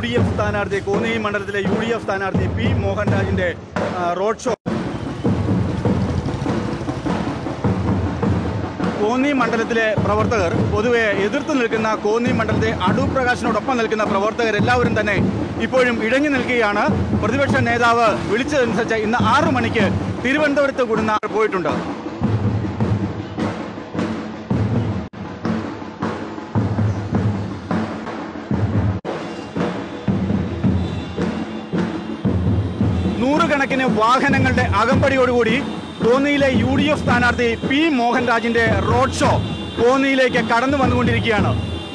D F സ്ഥാനാർത്ഥി കോന്നി മണ്ഡലത്തിലെ U D F സ്ഥാനാർത്ഥി പി മോഹൻരാജിന്റെ ആ, റോഡ് ഷോ കോന്നി മണ്ഡലത്തിലെ പ്രവർത്തകർ പൊതുവെ എതിർത്ത് നിൽക്കുന്ന കോന്നി മണ്ഡലത്തെ അടൂർ പ്രകാശിനോടൊപ്പം നിൽക്കുന്ന പ്രവർത്തകർ എല്ലാവരും തന്നെ ഇപ്പോഴും ഇഴഞ്ഞു നിൽക്കുകയാണ് പ്രതിപക്ഷ നേതാവ് വിളിച്ചതനുസരിച്ച് ഇന്ന് ആറു മണിക്ക് തിരുവനന്തപുരത്ത് കൂടുന്ന പോയിട്ടുണ്ട് നൂറുകണക്കിന് വാഹനങ്ങളുടെ അകമ്പടിയോടുകൂടി കോന്നിയിലെ യു ഡി എഫ് സ്ഥാനാർത്ഥി പി മോഹൻരാജിന്റെ റോഡ് ഷോ കോന്നിയിലേക്ക് കടന്നു വന്നുകൊണ്ടിരിക്കുകയാണ്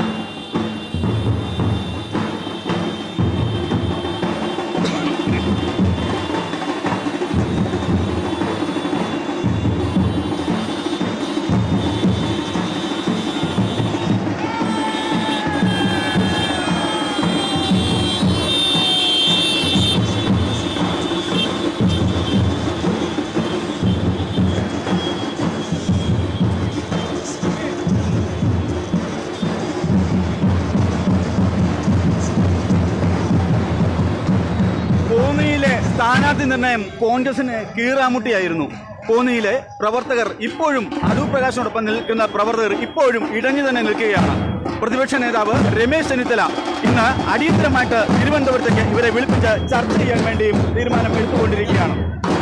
കോന്നിയിലെ സ്ഥാനാർത്ഥി നിർണയം കോൺഗ്രസിന് കീറാമുട്ടിയായിരുന്നു കോന്നിയിലെ പ്രവർത്തകർ ഇപ്പോഴും അടൂർ പ്രകാശിനോടൊപ്പം നിൽക്കുന്ന പ്രവർത്തകർ ഇപ്പോഴും ഇടഞ്ഞു തന്നെ നിൽക്കുകയാണ് പ്രതിപക്ഷ നേതാവ് രമേശ് ചെന്നിത്തല ഇന്ന് അടിയന്തരമായിട്ട് തിരുവനന്തപുരത്തേക്ക് ഇവരെ വിളിപ്പിച്ച് ചർച്ച ചെയ്യാൻ വേണ്ടിയും തീരുമാനം എടുത്തുകൊണ്ടിരിക്കുകയാണ്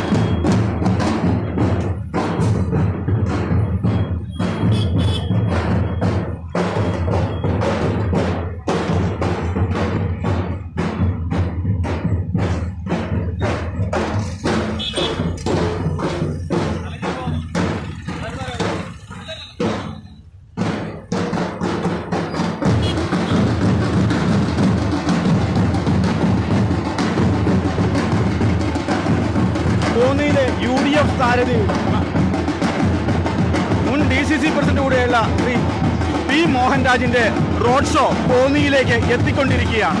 കോന്നിയിലെ യു ഡി എഫ് സ്ഥാനാർത്ഥി മുൻ ഡി സി സി പ്രസിഡന്റ് കൂടെയുള്ള ശ്രീ പി മോഹൻരാജിന്റെ റോഡ് ഷോ കോന്നിയിലേക്ക് എത്തിക്കൊണ്ടിരിക്കുകയാണ്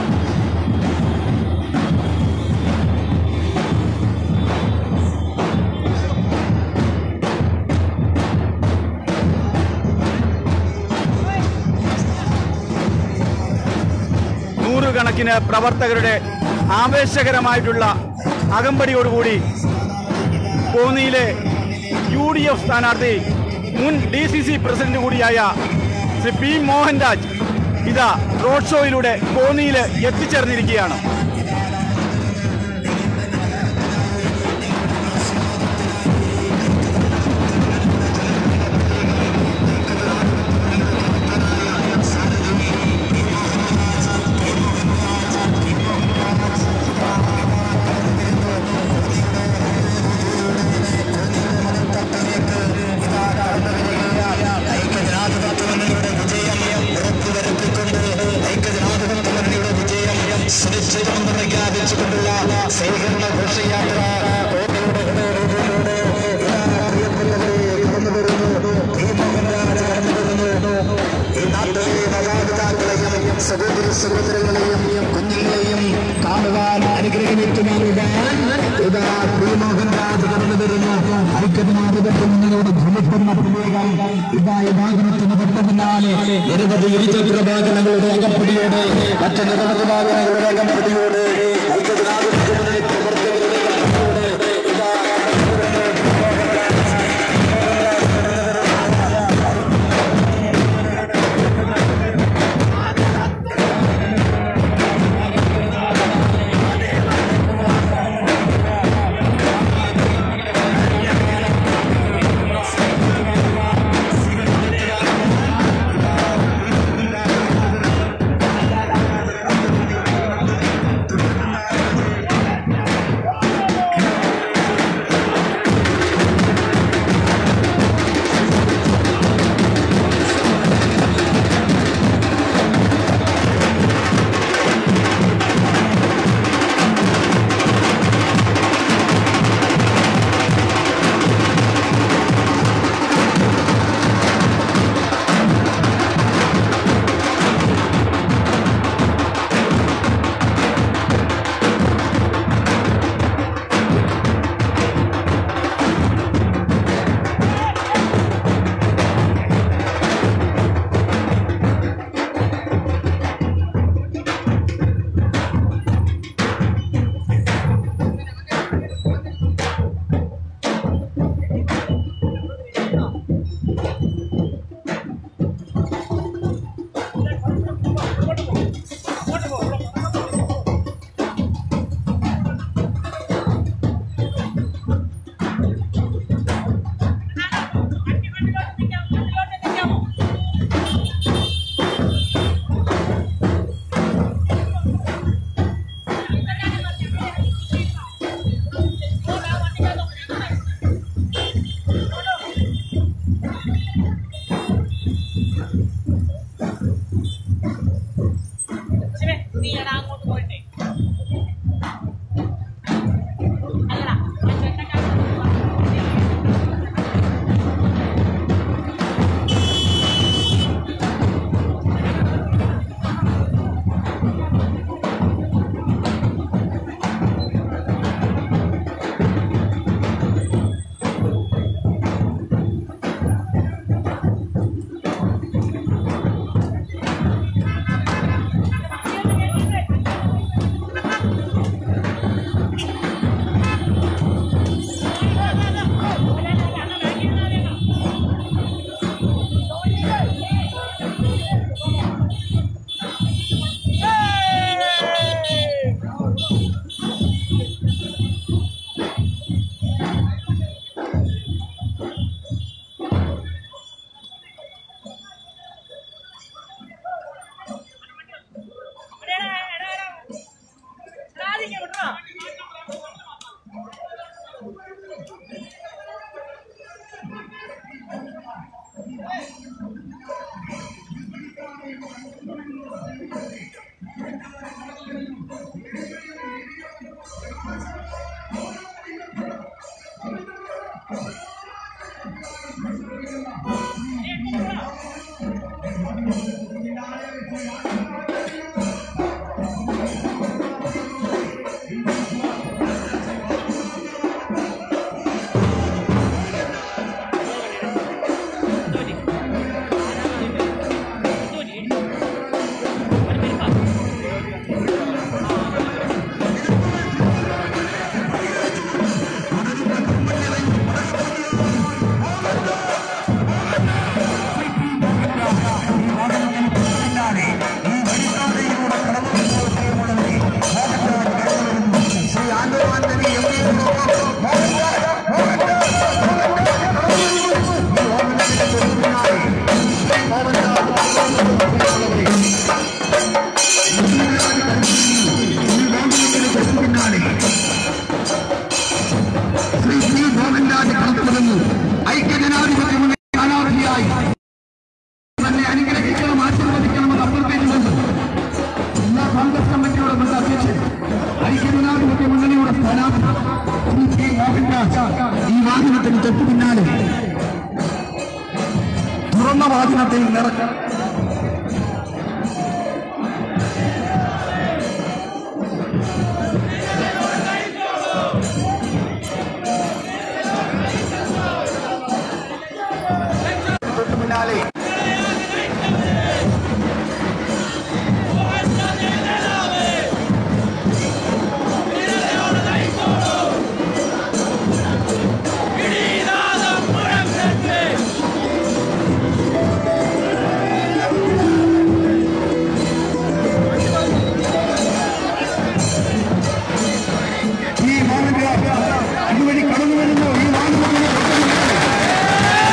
നൂറുകണക്കിന് പ്രവർത്തകരുടെ ആവേശകരമായിട്ടുള്ള അകമ്പടിയോടുകൂടി കോന്നിയിലെ യു ഡി എഫ് സ്ഥാനാർത്ഥി മുൻ ഡി സി സി പ്രസിഡന്റ് കൂടിയായ ശ്രീ പി മോഹൻരാജ് ഇതാ റോഡ് ഷോയിലൂടെ കോന്നിയിൽ എത്തിച്ചേർന്നിരിക്കുകയാണ് ഐക്യജനാധിപത്യങ്ങളുടെ വിജയം ഉറപ്പുവരുത്തിക്കൊണ്ട് ഐക്യജനാധിപത്യങ്ങളുടെ വിജയം സുനിശ്ചിതം പ്രഖ്യാപിച്ചുകൊണ്ടുള്ള സ്വീകരണ ഘോഷയാത്ര കോട്ടയുടെ ഹൃദയത്തിലൂടെ ഇതാ പ്രിയപ്പെട്ടവരെ കടന്നു വരുന്നു ഈ മോഹൻരാജ് കടന്നു വരുന്നു ഈ നാട്ടിലെ മാതാപിതാക്കളെയും സഹോദരി സഹോദരങ്ങളെയും കുഞ്ഞുങ്ങളെയും കാണുവാൻ അനുഗ്രഹിക്കുവാൻ ഇതാ പി മോഹൻരാജ് കടന്നു വരുന്നു ഐക്യജനാധിപത്യങ്ങളോട് ഭ്രമിക്കുന്ന പ്രത്യേകം ഇതാ ഈ വാഹനത്തിന് തൊട്ട് പിന്നാലെ നിരവധി ഇരുചക്ര വാഹനങ്ങളുടെ അകപ്പടിയോടെ മറ്റ് നിരവധി വാഹനങ്ങളുടെ അകപ്പടിയോടെ ഐക്യജനാധിപത്യങ്ങളുടെ പ്രവർത്തകരുടെ അകപ്പടിയോടെ ഇതാ ശ്രീ പി മോഹൻലാൽ കടന്നു വരുന്നു ഐക്യജനാധിപത്യ മുന്നണി സ്ഥാനാർത്ഥിയായി തന്നെ അനുഗ്രഹിക്കണം ആശീർവദിക്കണമെന്ന് അഭ്യർത്ഥിക്കുന്നുണ്ട് ജില്ലാ കോൺഗ്രസ് കമ്മിറ്റിയുടെ മുൻ അധ്യക്ഷൻ ഐക്യജനാധിപത്യ മുന്നണിയുടെ സ്ഥാനാർത്ഥി ശ്രീ പി മോഹൻരാജ് ഈ വാഹനത്തിന് തൊട്ടു പിന്നാലെ തുറന്ന വാഹനത്തിൽ നിറക്കാം തൊട്ടു പിന്നാലെ ഈ മോഹൻരാജ് ഇതുവഴി കടന്നു വരുന്നു ഈ വാഹനത്തിന് തൊട്ടു പിന്നാലെ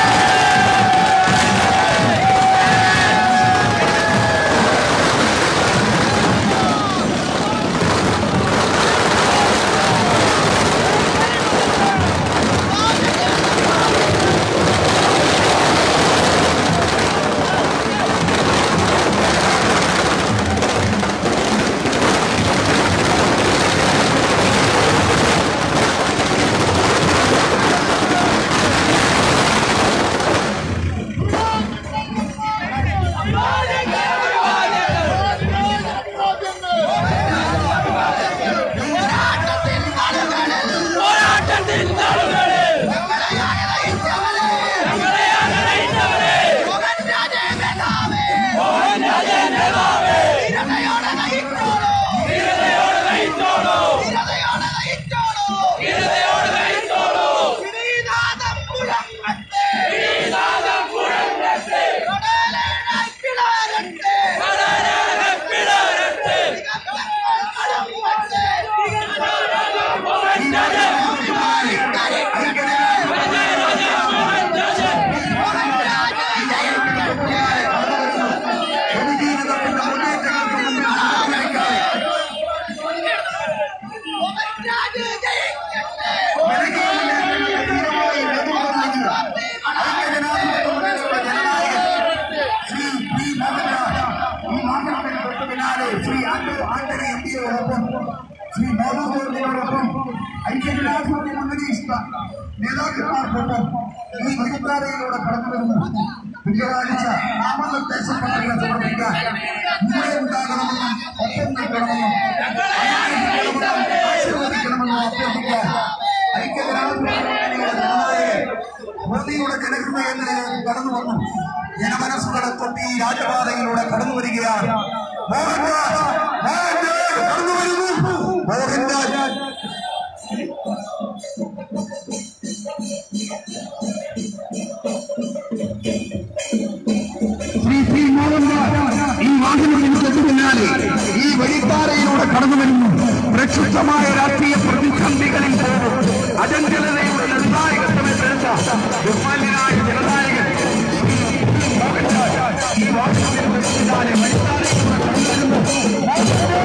ശ്രീ ആന്റണി എം പിയോടൊപ്പം ശ്രീ മോഹൻലാലിനോടൊപ്പം ഐക്യജനാധിപത്യ മുന്നണി നേതാക്കന്മാർക്കൊപ്പം ഈ വഴിത്താരയിലൂടെ കടന്നു വരുന്നു തിങ്കളാഴ്ച നാമനിർദ്ദേശ പത്രിക സമർപ്പിക്കാൻ കൂടെ ഉണ്ടാകണമെന്നും ഒപ്പം നിൽക്കണമെന്നും അനുഗ്രഹിക്കണമെന്നും ആശീർവദിക്കണമെന്നും അഭ്യർത്ഥിക്കാൻ ഐക്യജനാധിപത്യ മുന്നണിയുടെ ജനനായകൻ മോദിയുടെ ജനഹൃദയങ്ങളിലേക്ക് കടന്നു വന്നു ജനമനസ്സുകളെ തൊട്ട് ഈ രാജപാതയിലൂടെ കടന്നു വരികയാണ് മോഹൻരാജ് മോഹൻരാജ് കടന്നു വരുന്നു മോഹൻരാജ് ശ്രീ പി മോഹൻദാസ് ഈ വാഹനത്തിന് തൊട്ടു പിന്നാലെ ഈ വഴിത്താരയിലൂടെ കടന്നു വരുന്നു പ്രക്ഷുബ്ധമായ രാഷ്ട്രീയ പ്രതിസന്ധികളിൽ പോലും അജഞ്ചലതയുടെ നിർണായകത്വം തെളിച്ച ബഹുമാന്യനായ ജനനായകൻ ശ്രീ പി മോഹൻദാസ് ഈ വാഹനത്തിന് തൊട്ടു പിന്നാലെ വഴിത്താരയിലൂടെ കടന്നു വരുന്നു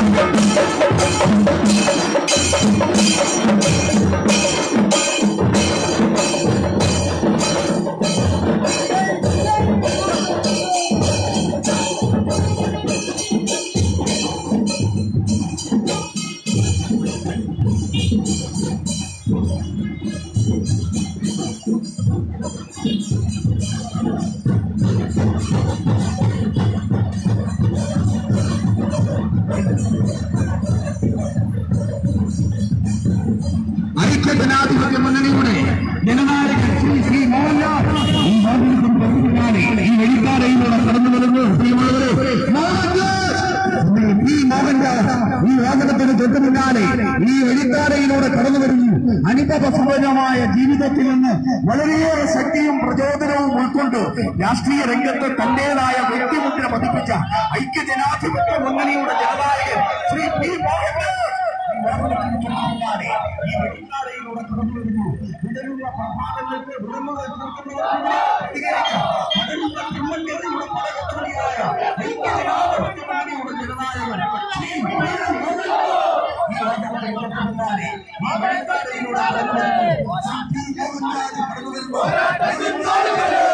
ഐക്യജനാധിപത്യ മുന്നണിയുടെ ജനനായകൻ ശ്രീ ശ്രീ മോഹൻലാൽ ഈ വാഹനത്തിന് പിന്നാലെ ഈ വെളിക്കാരയിലൂടെ കടന്നു വരുന്നു പ്രിയമുള്ളവരെ മോഹൻലാൽ ഈ മോഹൻലാൽ ഈ വാഹനത്തിന് തൊട്ട് പിന്നാലെ ഈ വെളിക്കാരയിലൂടെ കടന്നു വരുന്നു അനുഭവസമ്പന്നമായ ജീവിതത്തിൽ നിന്ന് വളരെയേറെ ശക്തിയും പ്രചോദനവും ഉൾക്കൊണ്ട് രാഷ്ട്രീയ രംഗത്ത് തന്റേതായ വ്യക്തിമുദ്ര പതിപ്പിച്ച ഐക്യജനാധിപത്യ മുന്നണിയുടെ ജനനായകൻ ശ്രീ പി മോഹൻലാൽ ഈ വാഹനത്തിന് തൊട്ട് പിന്നാലെ ഈ വെളിക്കാരയിലൂടെ കടന്നു വരുന്നു വിടരുന്ന പ്രഭാതങ്ങൾക്ക് വിടുന്നത് തീർക്കുന്നതിനെതിരെ പ്രതികരിക്കാം പടരുന്ന കമ്മണ്ണിയുടെ പടകത്തോടിയായ ഐക്യജനാധിപത്യ മുന്നണിയുടെ ജനനായകൻ ശ്രീ പി മോഹൻലാൽ ഈ വാഹനത്തിന് തൊട്ട് പിന്നാലെ ഈ വെളിക്കാരയിലൂടെ കടന്നു വരുന്നു ശ്രീ പി മോഹൻലാൽ കടന്നു വരുന്നു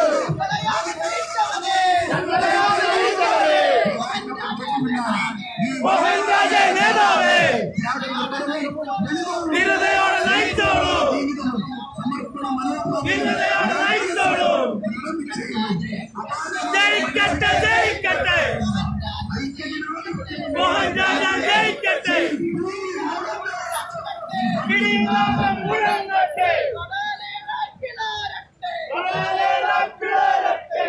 മോഹൻരാജെ നേതാവേ ധീരതയോടെ നയിച്ചോളൂ ധീരതയോടെ നയിച്ചോളൂ ജയിക്കട്ടെ ജയിക്കട്ടെ മോഹൻരാജ ജയിക്കട്ടെ കിരീടം മുഴങ്ങട്ടെ ഒരാളേല പിളരട്ടെ.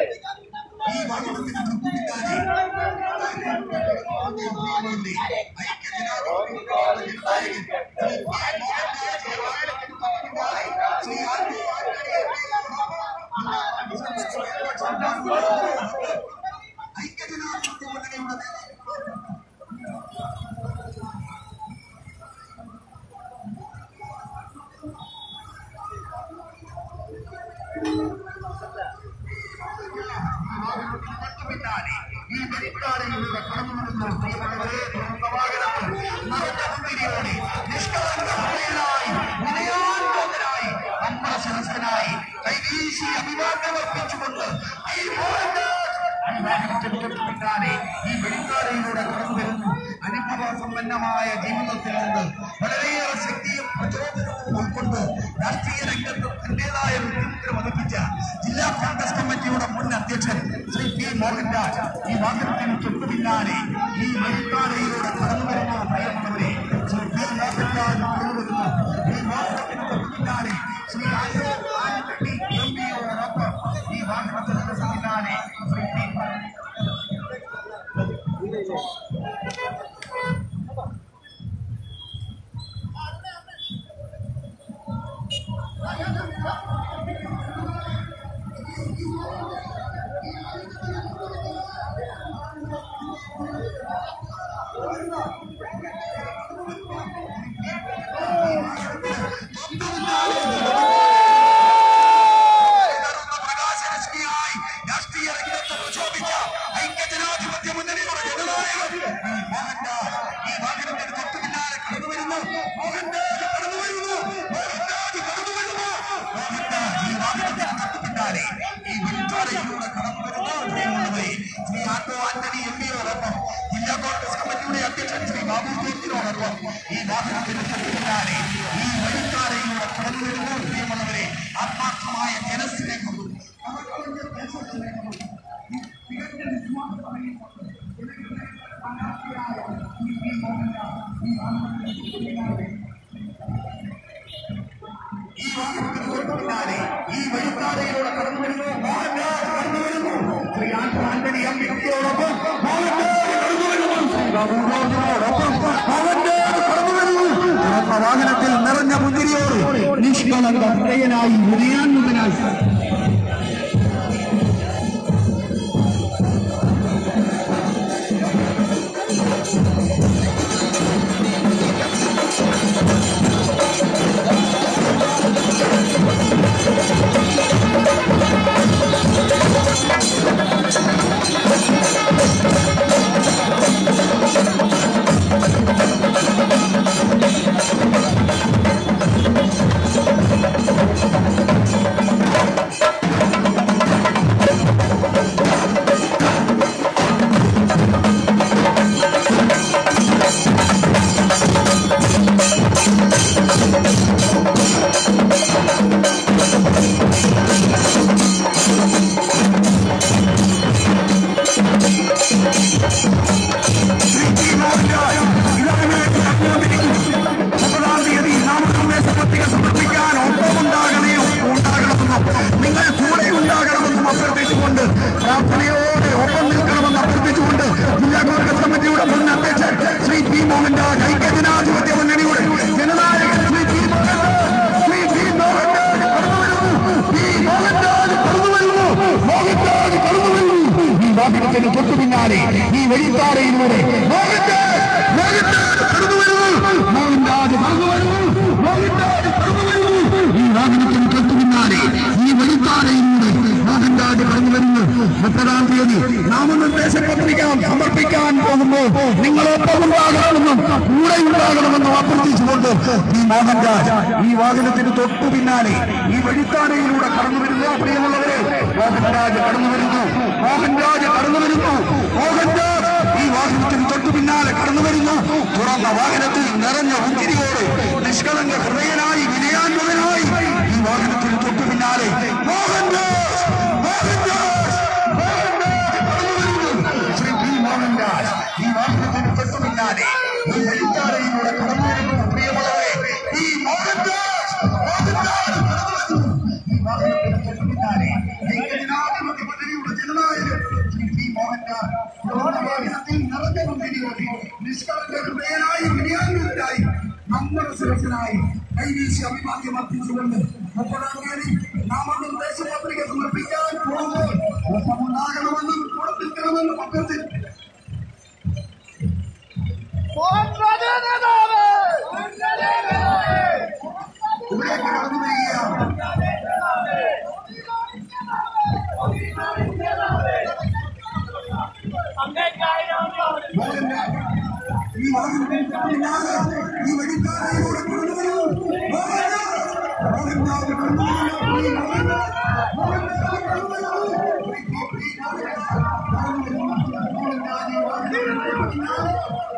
ഈ വെളിക്കാരയിലൂടെ കടന്നു വരുന്ന പ്രിയമുള്ളവരെ ലോകവാഹനങ്ങൾ നിറഞ്ഞ മുന്തിരിയോടെ നിഷ്കളങ്കനായി വിനയാന്വിതനായി നമ്മുടെ സദസ്സനായി കൈവീശി അഭിവാദ്യമർപ്പിച്ചുകൊണ്ട് ഈ മോഹൻദാസ് ഈ വാഹനത്തിന് തൊട്ട് പിന്നാലെ ഈ വെളിക്കാരയിലൂടെ കടന്നു വരുന്നു അനുഭവ സമ്പന്നമായ ജീവിതത്തിൽ നിന്ന് വളരെയേറെ ശക്തിയും പ്രചോദനവും ഉൾക്കൊണ്ട് രാഷ്ട്രീയ രംഗത്ത് തന്റേതായ വ്യക്തിമുദ്ര പതിപ്പിച്ച ജില്ലാ കോൺഗ്രസ് കമ്മിറ്റിയുടെ മുൻ അധ്യക്ഷൻ ശ്രീ പി മോഹൻരാജ് ഈ വാഹനത്തിന് തൊട്ടു പിന്നാലെ ഈ വെളിക്കാരയിലൂടെ കടന്നു വരുന്ന പ്രിയമുള്ളവരെ ശ്രീ പി മോഹൻരാജ് കടന്നു വരുന്നു ഈ വാഹനത്തിന് തൊട്ടു പിന്നാലെ ശ്രീ അശോക് ആന്റണി എം പിയോടൊപ്പം ഈ വാഹനത്തിന് തൊട്ടു പിന്നാലെ ശ്രീ പി പ്രകാശരശ്മിയായി രാഷ്ട്രീയ രംഗത്ത് പ്രക്ഷോഭിച്ച ഐക്യജനാധിപത്യ മുന്നണിയുടെ ജനനായകൻ മോഹൻദാസ് ഈ വാഹനത്തിന് തൊട്ടു പിന്നാലെ കടന്നു വരുന്നു മോഹൻദാസ് കടന്നു വരുന്നു മോഹൻദാസ് കടന്നു വരുന്നു മോഹൻദാസ് ഈ വാഹനത്തിന് തൊട്ടു പിന്നാലെ ഈ വെളിച്ചാലയിലൂടെ കടന്നു വരുന്നു പ്രിയമുള്ളവരെ ശ്രീ ആട്ടോ ആന്റണി എം പിയോടൊപ്പം ജില്ലാ കോൺഗ്രസ് കമ്മിറ്റിയുടെ അധ്യക്ഷൻ ശ്രീ ബാബു ജോർജിനോടൊപ്പം ഈ വാഹനത്തിന് തൊട്ടു പിന്നാലെ ഈ വെളിച്ചാലയിലൂടെ കടന്നു വരുന്നു പ്രിയമുള്ളവരെ ആത്മാർത്ഥമായ ജനസ്നേഹവും ഈ വാഹനത്തിന് തൊട്ടു പിന്നാലെ ഈ വെളിത്താരയിലൂടെ കടന്നു വരുന്നു മോഹൻലാൽ കടന്നു വരുന്നു ശ്രീ ആന്റോ ആന്റണി എം പിയോടൊപ്പം മോഹൻലാൽ കടന്നു വരുന്നു ശ്രീ ബാബു ജോർജിനോടൊപ്പം മോഹൻലാൽ കടന്നു വരുന്നു തുറന്ന വാഹനത്തിൽ നിറഞ്ഞ മുന്തിരിയോട് നിഷ്കളങ്ക ഹൃദയനായി ഹൃദയാന്മുഖനായി ും പിന്നാലെ ഈ വഴിത്താരയിലൂടെ മോഹൻദാസ് മോഹൻദാസ് കടന്നു വരുന്നു മോഹൻദാസ് കടന്നു വരുന്നു മോഹൻദാസ് കടന്നു വരുന്നു ഈ വാഹനത്തിന് തൊട്ടു പിന്നാലെ ഈ വഴിത്താരയിലൂടെ മോഹൻദാസ് കടന്നു വരുന്നു മുപ്പതാം തീയതി നാമനിർദ്ദേശ പത്രിക സമർപ്പിക്കാൻ പോകുമ്പോൾ നിങ്ങളൊപ്പം ഉണ്ടാകണമെന്നും കൂടെ ഉണ്ടാകണമെന്നും അഭ്യർത്ഥിച്ചുകൊണ്ട് ഈ മോഹൻദാസ് ഈ വാഹനത്തിന് തൊട്ടു പിന്നാലെ ഈ വഴിത്താരയിലൂടെ കടന്നു വരുന്നു പ്രിയമുള്ളവരെ മോഹൻരാജ് കടന്നു വരുന്നു മോഹൻരാജ് കടന്നു വരുന്നു മോഹൻരാജ് ഈ വാഹനത്തിന് തൊട്ടു പിന്നാലെ കടന്നു വരുന്നു തുറന്ന വാഹനത്തിൽ നിറഞ്ഞ മുന്തിരിയോട് നിഷ്കളങ്ക ഹൃദയനായി വിനയാന്വതനായി ഈ വാഹനത്തിന് തൊട്ടു പിന്നാലെ മോഹൻരാജ് മോഹൻരാജ് മോഹൻരാജ് കടന്നു വരുന്നു ശ്രീ പി മോഹൻരാജ് ഈ വാഹനത്തിന് തൊട്ടു പിന്നാലെ ഈ വഴിത്താരയിലൂടെ കടന്നു വരുന്നു പ്രിയമുള്ളവരെ ഈ മോഹൻരാജ് മോഹൻരാജ് കടന്നു വരുന്നു ഈ വാഹനത്തിന് തൊട്ടു പിന്നാലെ ജനാധിപത്യ പദ്ധതിയുടെ ജനനായകൻ ശ്രീ പി മോഹൻരാജ് തുറന്ന വാഹനത്തിൽ നിറഞ്ഞ മുന്തിരിയോടെ നിഷ്കളങ്ക ഹൃദയനായി വിനയാന്വിതനായി നമ്മുടെ സുരക്ഷനായി കൈവീശി അഭിവാദ്യം അർപ്പിച്ചുകൊണ്ട് മുപ്പതാം തീയതി നാമനിർദ്ദേശ പത്രിക സമർപ്പിക്കാൻ പോകുമ്പോൾ ഒപ്പമുണ്ടാകണമെന്നും കൂടെ നിൽക്കണമെന്നും അഭ്യർത്ഥിച്ചു ഇവിടേക്ക് കടന്നു വരികയാണ് ഈ വാഹനത്തിൽ പിന്നാലെ ഈ വഴിക്കാരയിലൂടെ കടന്നു വരുന്നു മോഹൻദാസ് മോഹൻദാസ് കടന്നു വരുന്നു ഈ മോഹൻദാസ് മോഹൻദാസ് കടന്നു വരുന്നു ഈ മോഹൻദാസ് കടന്നു വരുന്നു മോഹൻദാസ് ഈ വാഹനത്തിൽ പിന്നാലെ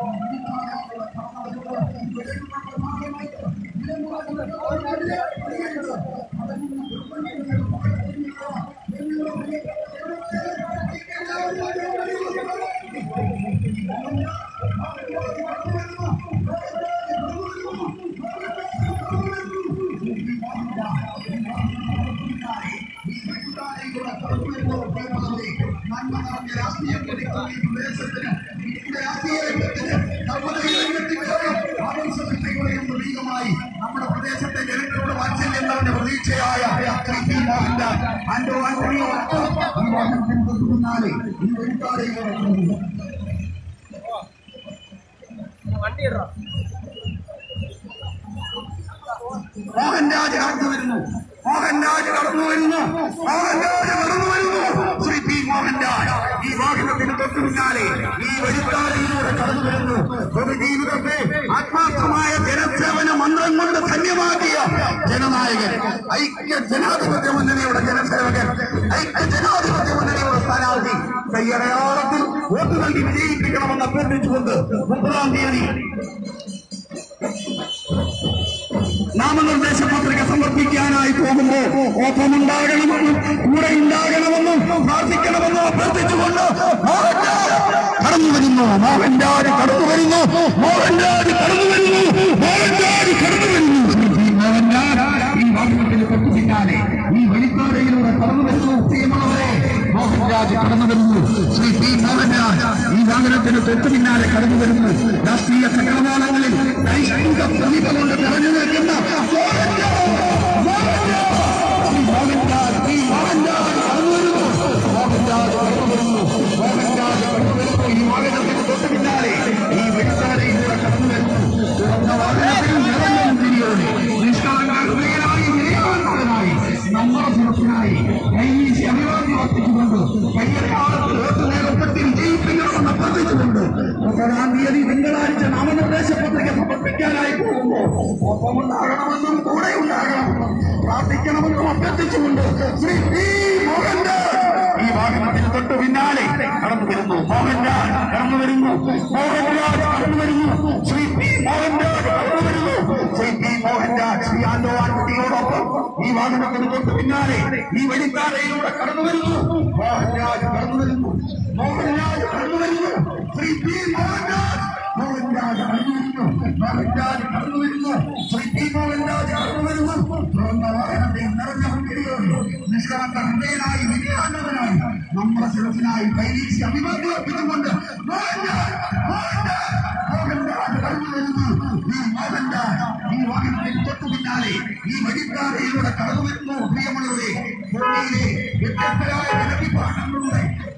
നമ്മുടെ പ്രദേശത്തെ ജനങ്ങളുടെ വാത്സല്യം നിറഞ്ഞ പ്രതീക്ഷയായ ശ്രീ പി മോഹൻദാസ് ആന്റോ ആന്റണിയോ ഈ വാഹനത്തിന് തൊട്ടു പിന്നാലെ ഈ വഴിത്താരയിലൂടെ കടന്നു മോഹൻരാജ് കടന്നു വരുന്നു മോഹൻരാജ് കടന്നു വരുന്നു മോഹൻരാജ് കടന്നു വരുന്നു ശ്രീ പി മോഹൻരാജ് ഈ വാഹനത്തിന് തൊട്ടു പിന്നാലെ ഈ വഴിത്താരയിലൂടെ കടന്നു വരുന്നു ഒരു ജീവിതത്തെ ആത്മാർത്ഥമായ ജനസേവന മന്ത്രം കൊണ്ട് ധന്യമാക്കിയ ജനനായകൻ ഐക്യ ജനാധിപത്യ മുന്നണിയുടെ ജനസേവകൻ ഐക്യ ജനാധിപത്യ മുന്നണിയുടെ സ്ഥാനാർത്ഥി കയ്യടയാളത്തിൽ വോട്ട് നൽകി വിജയിപ്പിക്കണമെന്ന് അഭ്യർത്ഥിച്ചുകൊണ്ട് മുപ്പതാം തീയതി നാമനിർദ്ദേശ പത്രിക സമർപ്പിക്കാനായി പോകുമ്പോ ഒപ്പമുണ്ടാകണമെന്നും കൂടെ ഉണ്ടാകണമെന്നും പ്രാർത്ഥിക്കണമെന്നും അഭ്യർത്ഥിച്ചുകൊണ്ട് മോഹൻരാജ് കടന്നു വരുന്നു മോഹൻരാജ് കടന്നു വരുന്നു മോഹൻരാജ് കടന്നു വരുന്നു മോഹൻരാജ് കടന്നു വരുന്നു ഈ മോഹൻരാജ് ഈ വാഹനത്തിന് തൊട്ടു പിന്നാലെ ഈ വഴിത്താരയിലൂടെ കടന്നു വരുന്നു പ്രിയമുള്ളവരെ മോഹൻരാജ് കടന്നു വരുന്നു ശ്രീ പി മോഹൻരാജ് ഈ വാഹനത്തിന് തൊട്ടു പിന്നാലെ കടന്നു വരുന്നു രാഷ്ട്രീയ സംഘടനാലങ്ങളിൽ നൈതിക പ്രതിഭ കൊണ്ട് നിറഞ്ഞു നിൽക്കുന്ന മോഹൻരാജ് മോഹൻരാജ് ഈ മോഹൻരാജ് ഈ മോഹൻരാജ് കടന്നു വരുന്നു മോഹൻരാജ് കടന്നു വരുന്നു മോഹൻരാജ് കടന്നു വരുന്നു ഈ വാഹനത്തിന് തൊട്ടു പിന്നാലെ ഈ വെടിത്താരയിലൂടെ കടന്നു വരുന്നു തുറന്ന വാഹനത്തിൽ നിറഞ്ഞ മുന്തിരിയോടെ നിഷ്കളങ്ക ഹൃദയനായി വിനയാന്മകനായി നമ്മുടെ സുരക്ഷനായി കൈവീശി അഭിവാദ്യം അർപ്പിച്ചുകൊണ്ട് കയ്യടയാളത്തിൽ വോട്ട് നേതൃത്വത്തിൽ വിജയിപ്പിക്കണമെന്ന് അഭ്യർത്ഥിച്ചുകൊണ്ട് മുപ്പതാം തീയതി തിങ്കളാഴ്ച നാമനിർദ്ദേശ പത്രിക സമർപ്പിക്കാനായി പോകുമ്പോൾ ഒപ്പമുണ്ടാകണമെന്നും കൂടെ ഉണ്ടാകണമെന്നും പ്രാർത്ഥിക്കണമെന്നും അഭ്യർത്ഥിച്ചുകൊണ്ട് ശ്രീ പി മോഹൻദാസ് ഈ വാഹനത്തിന് തൊട്ട് പിന്നാലെ കടന്നു വരുന്നു മോഹൻരാജ് കടന്നു വരുന്നു മോഹൻരാജ് കടന്നു വരുന്നു ശ്രീ പി മോഹൻരാജ് കടന്നു വരുന്നു ശ്രീ പി മോഹൻരാജ് ശ്രീ ആന്റോ ആൻകുട്ടിയോടൊപ്പം ഈ വാഹനത്തിന് തൊട്ട് പിന്നാലെ ഈ വഴിത്താരയിലൂടെ കടന്നു വരുന്നു മോഹൻരാജ് കടന്നു വരുന്നു മോഹൻരാജ് കടന്നു വരുന്നു ശ്രീ പി മോഹൻരാജ് മോഹൻരാജ് കടന്നു വരുന്നു മോഹൻരാജ് കടന്നു വരുന്നു ശ്രീ പി മോഹൻരാജ് കടന്നു വരുന്നു തുറന്ന വാഹനത്തിൽ നിറഞ്ഞ മുന്തിരിയോടെ നിഷ്കളങ്ക ഹൃദയനായി വിനയാനന്ദനായി നമ്മുടെ സുരക്ഷനായി കൈവീശി അഭിവാദ്യം അർപ്പിച്ചുകൊണ്ട് മോഹൻരാജ് മോഹൻരാജ് മോഹൻരാജ് കടന്നു വരുന്നു ഈ മോഹൻരാജ് ഈ വാഹനത്തിൽ തൊട്ടു പിന്നാലെ ഈ വഴിത്താരയിലൂടെ കടന്നു വരുന്നു പ്രിയമുള്ളവരെ ഭൂമിയിലെ വ്യത്യസ്തരായ ജനവിഭാഗങ്ങളുടെ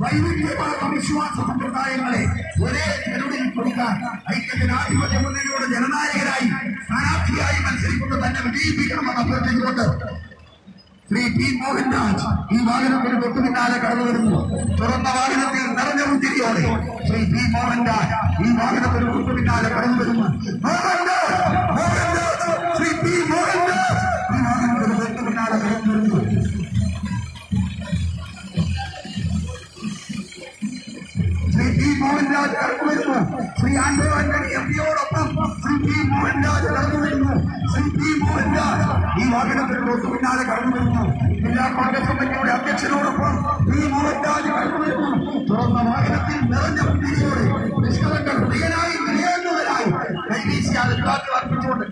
വൈവിധ്യമാർന്ന വിശ്വാസ സമ്പ്രദായങ്ങളെ ഒരേ ചെറുടിൽ കൊടുക്കാൻ ഐക്യജനാധിപത്യ മുന്നണിയുടെ ജനനായകരായി സ്ഥാനാർത്ഥിയായി മത്സരിക്കുന്നത് തന്നെ വിജയിപ്പിക്കണമെന്ന് അഭ്യർത്ഥിച്ചുകൊണ്ട് ശ്രീ പി മോഹൻദാസ് ഈ വാഹനത്തിന് തൊട്ടു പിന്നാലെ കടന്നു വരുന്നു തുറന്ന വാഹനത്തിൽ നിറഞ്ഞ മുന്തിരിയോടെ ശ്രീ പി മോഹൻദാസ് ഈ വാഹനത്തിന് തൊട്ടു പിന്നാലെ കടന്നു വരുന്നു മോഹൻദാസ് മോഹൻദാസ് ശ്രീ പി മോഹൻദാസ് ഈ വാഹനത്തിന് തൊട്ടു പിന്നാലെ കടന്നു വരുന്നു ശ്രീ പി മോഹൻരാജ് കടന്നു വരുന്നു ശ്രീ ആന്റോ ആന്റണി എം പിയോടൊപ്പം ശ്രീ പി മോഹൻരാജ് കടന്നു വരുന്നു ശ്രീ പി മോഹൻരാജ് ഈ വാഹനത്തിൽ തൊട്ടു പിന്നാലെ കടന്നു വരുന്നു ജില്ലാ കോൺഗ്രസ് കമ്മിറ്റിയുടെ അധ്യക്ഷനോടൊപ്പം പി മോഹൻരാജ് കടന്നു വരുന്നു തുറന്ന വാഹനത്തിൽ നിറഞ്ഞ മുന്തിരിയോടെ നിഷ്കളങ്ക ഹൃദയനായി വിജയാന്തരായി കൈവീശി അതിർവാക്കി അർപ്പിച്ചുകൊണ്ട്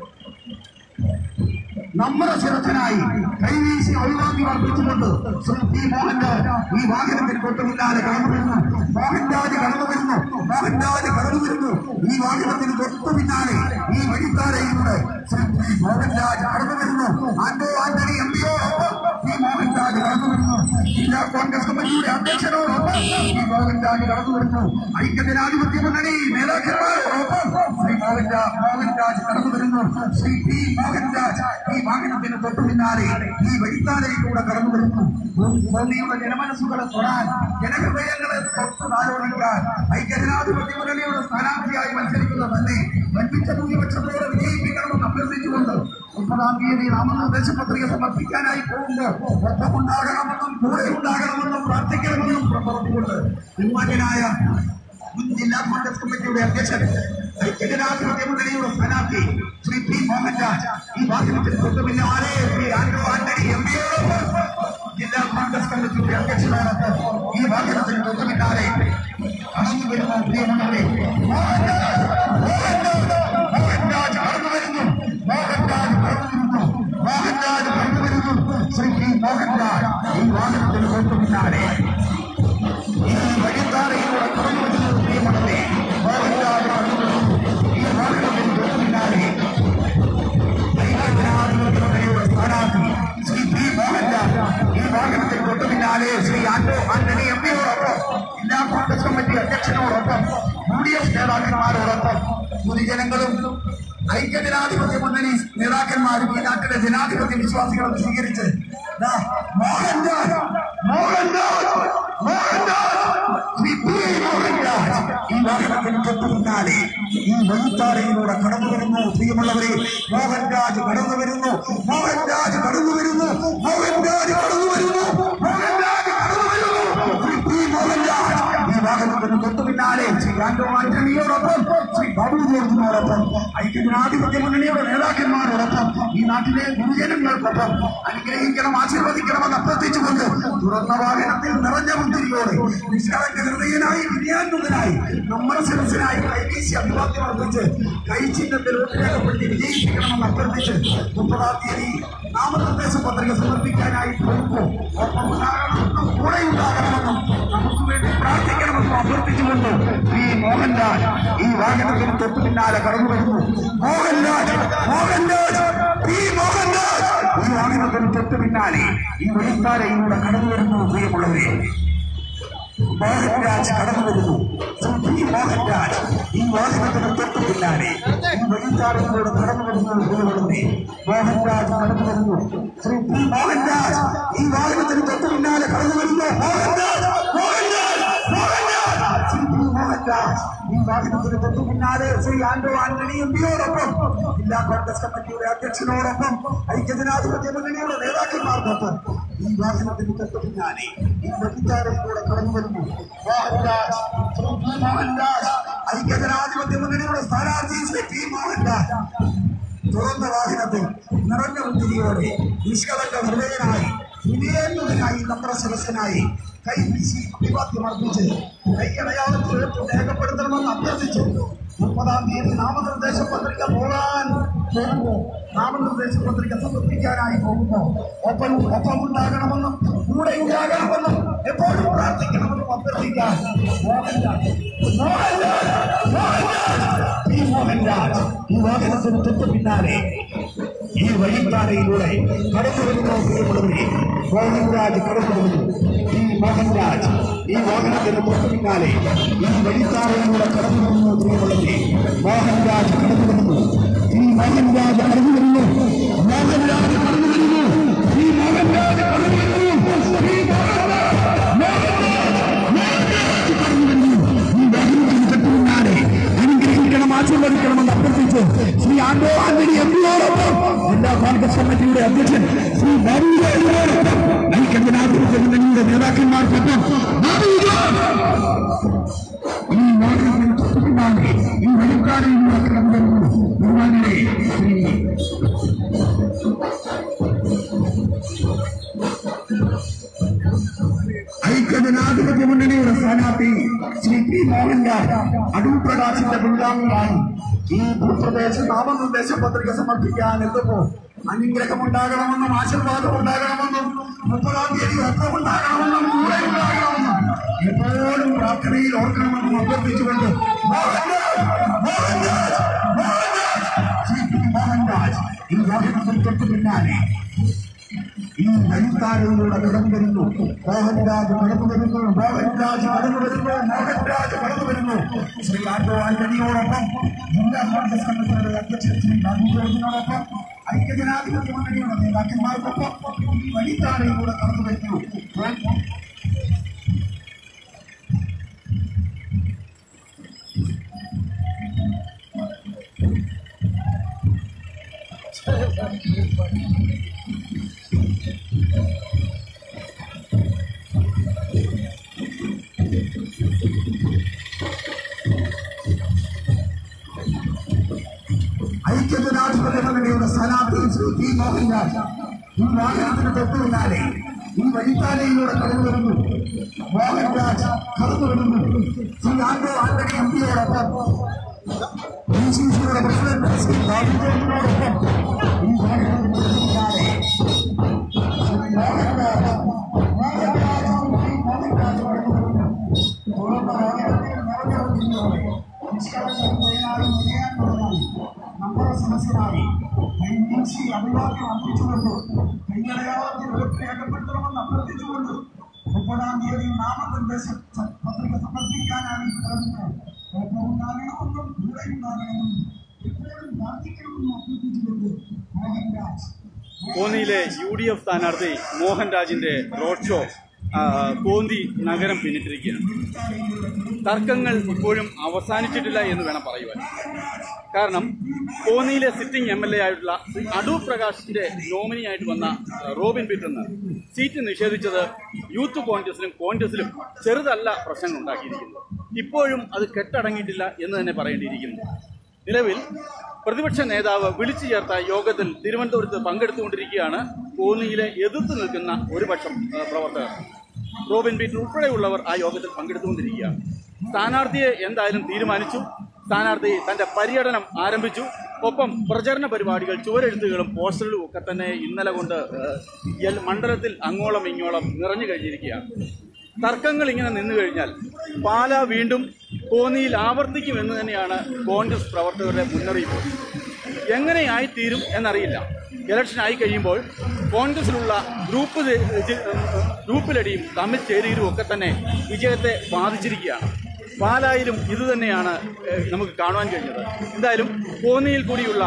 നമ്മുടെ ശിരത്തിനായി കൈവീശി ഒഴിവാക്കി വർദ്ധിച്ചുകൊണ്ട് ശ്രീ പി മോഹൻരാജ് ഈ വാഹനത്തിന് തൊട്ടു പിന്നാലെ കടന്നു വരുന്നു മോഹൻരാജ് കടന്നു വരുന്നു മോഹൻരാജ് കടന്നു വരുന്നു ഈ വാഹനത്തിന് തൊട്ടു പിന്നാലെ ഈ വഴിത്താരയിലൂടെ ശ്രീ പി മോഹൻരാജ് കടന്നു വരുന്നു ആന്റോ ആന്റണി എം പിയോടൊപ്പം പി മോഹൻരാജ് കടന്നു വരുന്നു ജില്ലാ കോൺഗ്രസ് കമ്മിറ്റിയുടെ അധ്യക്ഷനോടൊപ്പം പി മോഹൻരാജ് കടന്നു വരുന്നു ഐക്യജനാധിപത്യ മുന്നണി നേതാക്കന്മാരോടൊപ്പം ശ്രീ മോഹൻരാജ് മോഹൻരാജ് കടന്നു വരുന്നു ശ്രീ പി മോഹൻരാജ് ഈ വാഹനത്തിന് തൊട്ടു പിന്നാലെ ഈ വഴിത്താരയിലൂടെ കടന്നു വരുന്നു ഭൂമിയുടെ ജനമനസ്സുകളെ തൊടാൻ ജനഹൃദയങ്ങളെ തൊട്ട് നാലോടിക്കാൻ ഐക്യജനാധിപത്യ മുന്നണിയുടെ സ്ഥാനാർത്ഥിയായി മത്സരിക്കുന്ന തന്നെ വൻപിച്ച ഭൂരിപക്ഷത്തോടെ വിജയിപ്പിക്കണമെന്ന് അഭ്യർത്ഥിച്ചുകൊണ്ട് മുപ്പതാം തീയതി നാമനിർദ്ദേശ പത്രിക സമർപ്പിക്കാനായി പോകുമ്പോൾ ഒപ്പമുണ്ടാകണമെന്നും കൂടെ ഉണ്ടാകണമെന്നും പ്രാർത്ഥിക്കണമെന്നും പറഞ്ഞുകൊണ്ട് ബഹുമാന്യനായ മുൻ ജില്ലാ കോൺഗ്രസ് കമ്മിറ്റിയുടെ അധ്യക്ഷൻ ഐക്യജനാധിപത്യ മുന്നണിയുടെ സ്ഥാനാർത്ഥി ശ്രീ പി മോഹൻരാജ് ഈ വാഹനത്തിൽ തൊട്ടു പിന്നാലെ ശ്രീ ആന്റോ ആന്റണി എം പിയോടൊപ്പം ജില്ലാ കോൺഗ്രസ് കമ്മിറ്റിയുടെ അധ്യക്ഷനോടൊപ്പം ഈ വാഹനത്തിന് തൊട്ടു പിന്നാലെ കടന്നു വരുന്ന പ്രിയമുള്ളവരെ മോഹൻരാജ് മോഹൻരാജ് മോഹൻരാജ് കടന്നു വരുന്നു മോഹൻരാജ് കടന്നു വരുന്നു മോഹൻരാജ് കടന്നു വരുന്നു ശ്രീ പി മോഹൻരാജ് ഈ വാഹനത്തിന് തൊട്ടു പിന്നാലെ ഈ വഴിത്താരയിലൂടെ കടന്നു വരുന്നത് പ്രിയമുള്ളവരെ മോഹൻരാജ് കടന്നു വരുന്നു ഈ വാഹനത്തിന് തൊട്ടു പിന്നാലെ ഐക്യജനാധിപത്യമുന്നണിയുടെ സ്ഥാനാർത്ഥി ശ്രീ പി മോഹൻരാജ് ഈ വാഹനത്തിൽ തൊട്ടു പിന്നാലെ ശ്രീ ആന്റോ ആന്റണി എം പിയോടൊപ്പം ജില്ലാ കോൺഗ്രസ് കമ്മിറ്റി അധ്യക്ഷനോടൊപ്പം യു ഡി എഫ് നേതാക്കന്മാരോടൊപ്പം പൊതുജനങ്ങളും ഐക്യജനാധിപത്യ മുന്നണി നേതാക്കന്മാരും ഈ നാട്ടിലെ ജനാധിപത്യ വിശ്വാസികളും സ്വീകരിച്ച് ദാ മോഹൻരാജ് മോഹൻരാജ് മോഹൻരാജ് ശ്രീ പി മോഹൻരാജ് ഈ വാഹനത്തിന് തൊട്ടു പിന്നാലെ ഈ വഴിത്താരയിലൂടെ കടന്നു വരുന്നു പ്രിയമുള്ളവരെ മോഹൻരാജ് കടന്നു വരുന്നു മോഹൻരാജ് കടന്നു വരുന്നു മോഹൻരാജ് കടന്നു വരുന്നു മോഹൻരാജ് കടന്നു വരുന്നു ശ്രീ പി മോഹൻരാജ് ഈ വാഹനത്തിന് തൊട്ടു പിന്നാലെ ശ്രീ ആന്റോ ആന്റണിയോടൊപ്പം ശ്രീ ബാബു ജോർജിനോടൊപ്പം ഐക്യജനാധിപത്യ മുന്നണിയുടെ നേതാക്കന്മാരോടൊപ്പം ഈ നാട്ടിലെ ഗുരുജനങ്ങൾക്കൊപ്പം അനുഗ്രഹിക്കണം ആശീർവദിക്കണമെന്ന് അഭ്യർത്ഥിച്ചുകൊണ്ട് തുറന്ന വാഹനത്തിൽ നിറഞ്ഞ മുന്തിരിയോടെ നിഷ്കളങ്ക ഹൃദയനായി വിനയാന്വിതനായി നമ്മുടെ ശിരസിനായി കൈവീശി അഭിവാദ്യം അർപ്പിച്ച് കൈചിഹ്നത്തിൽ വോട്ട് രേഖപ്പെടുത്തി വിജയിപ്പിക്കണമെന്ന് അഭ്യർത്ഥിച്ച് മുപ്പതാം തീയതി നാമനിർദ്ദേശ പത്രിക സമർപ്പിക്കാനായി പോകുമ്പോൾ ഒപ്പം ഉണ്ടാകണമെന്നും കൂടെ ഉണ്ടാകണമെന്നും നമുക്ക് വേണ്ടി പ്രാർത്ഥിക്കണമെന്നും അഭ്യർത്ഥിച്ചുകൊണ്ട് ഈ മോഹൻലാൽ ഈ വാഹനത്തിന് തൊട്ടു പിന്നാലെ കടന്നു വരുന്നു മോഹൻലാൽ മോഹൻലാൽ പി മോഹൻലാൽ ഈ വാഹനത്തിന് തൊട്ടു പിന്നാലെ ഈ വെളിത്താരയിലൂടെ കടന്നു വരുന്നു പ്രിയമുള്ളവരെ മോഹൻരാജ് കടന്നു വരുന്നു ശ്രീ പി മോഹൻരാജ് ഈ വാഹനത്തിന് തൊട്ടു പിന്നാലെ ഈ വെളിത്താരയിലൂടെ കടന്നു വരുന്നു പ്രിയമുള്ളവരെ മോഹൻരാജ് കടന്നു വരുന്നു ശ്രീ പി മോഹൻരാജ് ഈ വാഹനത്തിന് തൊട്ടു പിന്നാലെ കടന്നു വരുന്നു മോഹൻരാജ് മോഹൻരാജ് മോഹൻരാജ് ശ്രീ പി മോഹൻരാജ് ഈ വാഹനത്തിന് തൊട്ടു പിന്നാലെ ശ്രീ ആന്റോ ആന്റണി എം പിയോടൊപ്പം ജില്ലാ കോൺഗ്രസ് കമ്മിറ്റിയുടെ അധ്യക്ഷനോടൊപ്പം ഐക്യജനാധിപത്യ മുന്നണിയുടെ നേതാക്കന്മാർക്കൊപ്പം ഈ വാഹനത്തിന് തൊട്ടു പിന്നാലെ ഈ വെട്ടിച്ചാരയിലൂടെ കടന്നു വരുന്നു മോഹൻരാജ് ശ്രീ പി മോഹൻരാജ് ഐക്യജനാധിപത്യ മുന്നണിയുടെ സ്ഥാനാർത്ഥി ശ്രീ പി മോഹൻരാജ് തുറന്ന വാഹനത്തിൽ നിറഞ്ഞ മുന്തിരിയോടെ നിഷ്കളങ്ക ഹൃദയനായി വിനേന്ദ്രനായി നമ്മുടെ സദസ്യനായി കൈ വീശി അഭിവാദ്യം അർപ്പിച്ച് കൈയടയാളത്തിൽ എടുത്ത് രേഖപ്പെടുത്തണമെന്ന് അഭ്യർത്ഥിച്ചു മുപ്പതാം തീയതി നാമനിർദ്ദേശ പത്രിക പോകാൻ പോകുമ്പോൾ നാമനിർദ്ദേശ പത്രിക സമർപ്പിക്കാനായി പോകുമ്പോൾ ഒപ്പം ഒപ്പമുണ്ടാകണമെന്നും കൂടെ ഉണ്ടാകണമെന്നും എപ്പോഴും പ്രാർത്ഥിക്കണമെന്നും അഭ്യർത്ഥിക്കാൻ മോഹൻരാജ് മോഹൻരാജ് മോഹൻരാജ് പി മോഹൻരാജ് ഈ വാഹനത്തിന് തൊട്ട് പിന്നാലെ ഈ വഴിപ്പാതയിലൂടെ കടന്നു വരുന്ന പ്രിയമുള്ളവരെ മോഹൻരാജ് കടന്നു വരുന്നു ഈ മോഹൻരാജ് ഈ വാഹനത്തിന് തൊട്ടു പിന്നാലെ ഈ വഴിത്താറയിലൂടെ കടന്നു വരുന്നു പ്രിയമുള്ളവരെ മോഹൻരാജ് കടന്നു വരുന്നു ഈ മോഹൻരാജ് കടന്നു വരുന്നു മോഹൻരാജ് കടന്നു വരുന്നു ഈ മോഹൻരാജ് കടന്നു വരുന്നു ഈ മോഹൻരാജ് കടന്നു വരുന്നു ഈ വാഹനത്തിന് തൊട്ടു പിന്നാലെ അനുഗ്രഹിക്കണം ആശീർവദിക്കണമെന്ന് അഭ്യർത്ഥിച്ച് ശ്രീ ആന്റോ ആന്റണി എം പിയോടൊപ്പം ജില്ലാ കോൺഗ്രസ് കമ്മിറ്റിയുടെ അധ്യക്ഷൻ ശ്രീ ബാബുജോടൊപ്പം ഐക്യജനാധിപത്യങ്ങളുടെ നേതാക്കന്മാർക്കൊപ്പം ബാബുജോ ഈ വാഹനത്തിന് തൊട്ടു പിന്നാലെ ഈ വഴിക്കാടിലൂടെ കടന്നു വരുന്നു ബഹുമാനരെ ശ്രീ ഐക്യജനാധിപത്യ മുന്നണിയുടെ സ്ഥാനാർത്ഥി ശ്രീ പി മോഹൻലാൽ അടൂർ പ്രകാശിന്റെ പിൻഗാമിയായി ഈ ഭൂപ്രദേശ നാമനിർദ്ദേശ പത്രിക സമർപ്പിക്കാൻ എത്തുമ്പോൾ അനുഗ്രഹമുണ്ടാകണമെന്നും ആശീർവാദം ഉണ്ടാകണമെന്നും മുപ്പതാം തീയതി ഒപ്പമുണ്ടാകണമെന്നും കൂടെ ഉണ്ടാകണമെന്നും എപ്പോഴും പ്രാർത്ഥനയിൽ ഓർക്കണമെന്നും അഭ്യർത്ഥിച്ചുകൊണ്ട് മോഹൻരാജ് മോഹൻരാജ് മോഹൻരാജ് ശ്രീ പി മോഹൻരാജ് ഈ വാഹനത്തിൽ തൊട്ടു പിന്നാലെ ഈ വഴിത്താരയിലൂടെ കടന്നു വരുന്നു മോഹൻരാജ് കടന്നു വരുന്നു മോഹൻരാജ് കടന്നു വരുന്നു മോഹൻരാജ് കടന്നു വരുന്നു ശ്രീ ആന്റോ ആന്റണിയോടൊപ്പം ജില്ലാ കോൺഗ്രസ് കമ്മിറ്റിയുടെ അധ്യക്ഷൻ ശ്രീ ബാബുജോർജിനോടൊപ്പം ഐക്യജനാധിപത്യ മുന്നണിയുടെ നേതാക്കന്മാർക്കൊപ്പം ഈ വഴിത്താരയിലൂടെ കടന്നു വരുന്നു ഐക്യജനാധിപത്യ മുന്നണിയുടെ സ്ഥാനാർത്ഥി ശ്രീ പി മോഹൻരാജ് ഈ വാഹനത്തിന് തൊട്ടു പിന്നാലെ ഈ വഴിത്താലയിലൂടെ കടന്നു വരുന്നു മോഹൻരാജ് കടന്നു വരുന്നു ശ്രീ ആന്റോ ആന്റണി എം പിയോടൊപ്പം ഡി സി സിയുടെ പ്രസിഡന്റ് ശ്രീ ബാബുജോർജിനോടൊപ്പം ഈ വാഹനത്തിന് തൊട്ടു പിന്നാലെ ശ്രീ മോഹൻരാജ് മോഹൻരാജ് ശ്രീ മോഹൻരാജ് കടന്നു വരുന്നു തുടർന്ന് വാഹനത്തിന് മോഹൻരാജ് നമ്മുടെ സദസ്യരായി വീഴ്ച അഭിവാദ്യം അർപ്പിച്ചുകൊണ്ട് കൈയടയാളത്തിൽ വോട്ട് രേഖപ്പെടുത്തണമെന്ന് അഭ്യർത്ഥിച്ചുകൊണ്ട് മുപ്പതാം തീയതി നാമനിർദ്ദേശ സ- പത്രിക സമർപ്പിക്കാനാണ് ഈ പറയുന്നത് ഒപ്പം ഉണ്ടാകണമെന്നും കൂടെ ഉണ്ടാകണമെന്നും എപ്പോഴും പ്രാർത്ഥിക്കണമെന്നും അഭ്യർത്ഥിച്ചുകൊണ്ട് മോഹൻരാജ് കോന്നിയിലെ യു ഡി എഫ് സ്ഥാനാർത്ഥി മോഹൻരാജിന്റെ റോഡ് ഷോ ആ, കോന്നി നഗരം പിന്നിട്ടിരിക്കുകയാണ് തർക്കങ്ങൾ ഇപ്പോഴും അവസാനിച്ചിട്ടില്ല എന്ന് വേണം പറയുവാൻ കാരണം കോന്നിയിലെ സിറ്റിംഗ് എം എൽ എ ആയിട്ടുള്ള ശ്രീ അടൂർ പ്രകാശിന്റെ നോമിനിയായിട്ട് വന്ന ആ, റോബിൻ പീറ്ററിന് സീറ്റ് നിഷേധിച്ചത് യൂത്ത് കോൺഗ്രസിലും കോൺഗ്രസിലും ചെറുതല്ല പ്രശ്നങ്ങൾ ഉണ്ടാക്കിയിരിക്കുന്നത് ഇപ്പോഴും അത് കെട്ടടങ്ങിയിട്ടില്ല എന്ന് തന്നെ പറയേണ്ടിയിരിക്കുന്നു നിലവിൽ പ്രതിപക്ഷ നേതാവ് വിളിച്ചു ചേർത്ത യോഗത്തിൽ തിരുവനന്തപുരത്ത് പങ്കെടുത്തുകൊണ്ടിരിക്കുകയാണ് കോന്നിയിലെ എതിർത്ത് നിൽക്കുന്ന ഒരു പക്ഷം ആ, പ്രവർത്തകർ റോബിൻ പീറ്റർ ഉൾപ്പെടെയുള്ളവർ ആ യോഗത്തിൽ പങ്കെടുത്തുകൊണ്ടിരിക്കുകയാണ് സ്ഥാനാർത്ഥിയെ എന്തായാലും തീരുമാനിച്ചു സ്ഥാനാർത്ഥി തന്റെ പര്യടനം ആരംഭിച്ചു ഒപ്പം പ്രചരണ പരിപാടികൾ ചുവരെഴുത്തുകളും പോസ്റ്ററുകളും ഒക്കെ തന്നെ ഇന്നലെ കൊണ്ട് ഏഹ്, എൽ- മണ്ഡലത്തിൽ അങ്ങോളം ഇങ്ങോളം നിറഞ്ഞു കഴിഞ്ഞിരിക്കുകയാണ് തർക്കങ്ങൾ ഇങ്ങനെ നിന്നു കഴിഞ്ഞാൽ പാല വീണ്ടും കോന്നിയിൽ ആവർത്തിക്കുമെന്ന് തന്നെയാണ് കോൺഗ്രസ് പ്രവർത്തകരുടെ മുന്നറിയിപ്പ് എങ്ങനെയായിത്തീരും എന്നറിയില്ല ഇലക്ഷൻ ആയി കഴിയുമ്പോൾ കോൺഗ്രസിലുള്ള ഗ്രൂപ്പ് ചെ- ചെ- ഗ്രൂപ്പിലടിയും തമ്മിൽ ചേരിയിലും ഒക്കെ തന്നെ വിജയത്തെ ബാധിച്ചിരിക്കുകയാണ് പാലായിലും ഇത് തന്നെയാണ് ഏഹ്, നമുക്ക് കാണുവാൻ കഴിഞ്ഞത് എന്തായാലും കോന്നിയിൽ കൂടിയുള്ള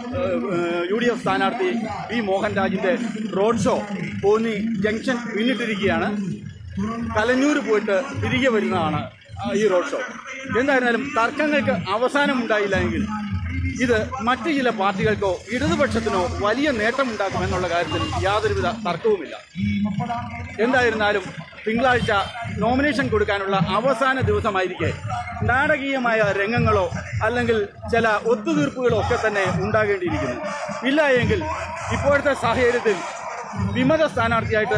യു ഡി എഫ് സ്ഥാനാർത്ഥി വി മോഹൻരാജിന്റെ റോഡ് ഷോ കോന്നി ജംഗ്ഷൻ പിന്നിട്ടിരിക്കുകയാണ് കലഞ്ഞൂർ പോയിട്ട് തിരികെ വരുന്നതാണ് ആ, ഈ റോഡ് ഷോ എന്തായിരുന്നാലും തർക്കങ്ങൾക്ക് അവസാനം ഉണ്ടായില്ല എങ്കിൽ ഇത് മറ്റു ചില പാർട്ടികൾക്കോ ഇടതുപക്ഷത്തിനോ വലിയ നേട്ടമുണ്ടാക്കുമെന്നുള്ള കാര്യത്തിൽ യാതൊരുവിധ തർക്കവുമില്ല എന്തായിരുന്നാലും തിങ്കളാഴ്ച നോമിനേഷൻ കൊടുക്കാനുള്ള അവസാന ദിവസമായിരിക്കെ നാടകീയമായ രംഗങ്ങളോ അല്ലെങ്കിൽ ചില ഒത്തുതീർപ്പുകളോ ഒക്കെ തന്നെ ഉണ്ടാകേണ്ടിയിരിക്കുന്നു ഇല്ല എങ്കിൽ ഇപ്പോഴത്തെ സാഹചര്യത്തിൽ വിമത സ്ഥാനാർത്ഥിയായിട്ട്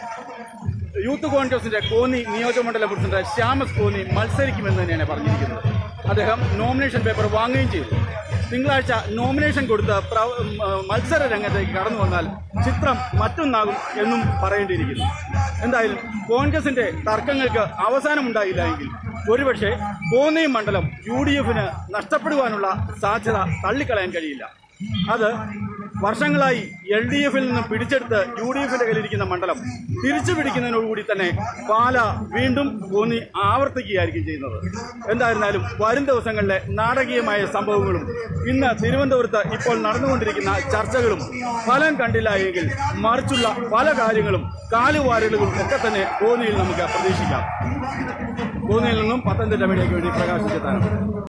യൂത്ത് കോൺഗ്രസിന്റെ കോന്നി നിയോജകമണ്ഡലം പ്രസിഡന്റ് ശ്യാമസ് കോന്നി മത്സരിക്കുമെന്ന് തന്നെയാണ് പറഞ്ഞിരിക്കുന്നത് അദ്ദേഹം നോമിനേഷൻ പേപ്പർ വാങ്ങുകയും ചെയ്തു തിങ്കളാഴ്ച നോമിനേഷൻ കൊടുത്ത് പ്ര- ഉം, ആ, മത്സര രംഗത്തേക്ക് കടന്നു വന്നാൽ ചിത്രം മറ്റൊന്നാകും എന്നും പറയേണ്ടിയിരിക്കുന്നു എന്തായാലും കോൺഗ്രസിന്റെ തർക്കങ്ങൾക്ക് അവസാനമുണ്ടായില്ല എങ്കിൽ ഒരുപക്ഷെ കോന്നി മണ്ഡലം യു ഡി എഫിന് നഷ്ടപ്പെടുവാനുള്ള സാധ്യത തള്ളിക്കളയാൻ കഴിയില്ല അത് വർഷങ്ങളായി എൽ ഡി എഫിൽ നിന്ന് പിടിച്ചെടുത്ത് യു ഡി എഫിന്റെ കയ്യിലിരിക്കുന്ന മണ്ഡലം തിരിച്ചു പിടിക്കുന്നതിനോടുകൂടി തന്നെ പാല വീണ്ടും കോന്നി ആവർത്തിക്കുകയായിരിക്കും ചെയ്യുന്നത് എന്തായിരുന്നാലും വരും ദിവസങ്ങളിലെ നാടകീയമായ സംഭവങ്ങളും ഇന്ന് തിരുവനന്തപുരത്ത് ഇപ്പോൾ നടന്നുകൊണ്ടിരിക്കുന്ന ചർച്ചകളും ഫലം കണ്ടില്ല എങ്കിൽ മറിച്ചുള്ള പല കാര്യങ്ങളും കാലുവാരലുകളും ഒക്കെ തന്നെ കോന്നിയിൽ നമുക്ക് പ്രതീക്ഷിക്കാം കോന്നിയിൽ നിന്നും പത്തനംതിട്ട മീഡിയയ്ക്ക് വേണ്ടി പ്രകാശിച്ചെത്താനും